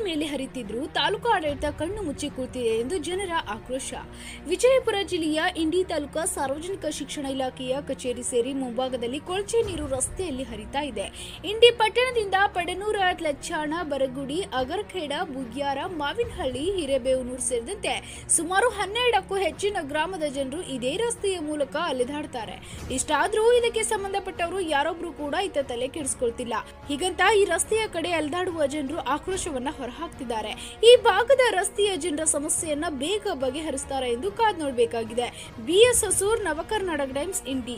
ಮೇಲೆ ಹರಿತಿದ್ರು ತಾಲೂಕು ಆಡಳಿತ ಕಣ್ಣು ಮುಚ್ಚಿ ಕೂತಿದೆ ಎಂದು ಜನರ ಆಕ್ರೋಶ ವಿಜಯಪುರ ಜಿಲ್ಲೆಯ ಇಂಡಿ ತಾಲೂಕಾ ಸಾರ್ವಜನಿಕ ಶಿಕ್ಷಣ ಇಲಾಖೆಯ ಕಚೇರಿ ಸೇರಿ ಮುಂಭಾಗದಲ್ಲಿ ಕೊಳಚೆ ನೀರು ರಸ್ತೆಯಲ್ಲಿ ಹರಿತಾ ಇದೆ ಇಂಡಿ ಪಟ್ಟಣದಿಂದ ಪಡನೂರ ಲಚ್ಚಾಣ ಬರಗುಡಿ ಅಗರಖೇಡ ಬುಗ್ಯಾರ ಮಾವಿನಹಳ್ಳಿ ಹಿರೇಬೇವನೂರು ಸೇರಿದಂತೆ ಸುಮಾರು ಹನ್ನೆರಡಕ್ಕೂ ಹೆಚ್ಚಿನ ಗ್ರಾಮದ ಜನರು ಇದೇ ರಸ್ತೆಯ ಮೂಲಕ ಅಲೆದಾಡ್ತಾರೆ ಇಷ್ಟಾದ್ರೂ ಇದಕ್ಕೆ ಸಂಬಂಧಪಟ್ಟವರು ಯಾರೊಬ್ರು ಕೂಡ ಇತ್ತ ತಲೆ ಕೆಡಿಸ್ಕೊಳ್ತಿಲ್ಲ ಹೀಗಂತ ಈ ರಸ್ತೆಯ ಕಡೆ ಅಲೆದಾಡುವ ಜನರು ಆಕ್ರೋಶವನ್ನ ಹೊರಹಾಕ್ತಿದ್ದಾರೆ ಈ ಭಾಗದ ರಸ್ತೆಯ ಜನರ ಸಮಸ್ಯೆಯನ್ನ ಬೇಗ ಬಗೆಹರಿಸ್ತಾರೆ ಎಂದು ಕಾದ್ ನೋಡಬೇಕಾಗಿದೆ ಬಿಎಸ್ ಹೊಸೂರ್ ನವಕರ್ನಾಟಕ ಟೈಮ್ಸ್ ಇಂಡಿ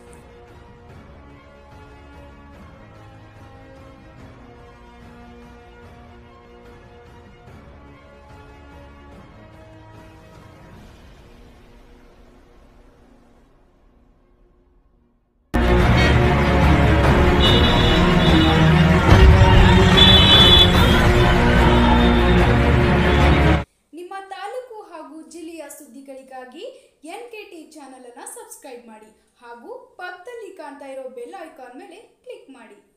ನಿಮ್ಮ ತಾಲೂಕು ಹಾಗೂ ಜಿಲ್ಲೆಯ ಸುದ್ದಿಗಳಿಗಾಗಿ ಎನ್ ಕೆ ಟಿ ಚಾನಲ್ ಅನ್ನು ಸಬ್ಸ್ಕ್ರೈಬ್ ಮಾಡಿ ಹಾಗೂ ಪಕ್ಕದಲ್ಲಿ ಕಾಣ್ತಾ ಇರೋ ಬೆಲ್ ಐಕಾನ್ ಮೇಲೆ ಕ್ಲಿಕ್ ಮಾಡಿ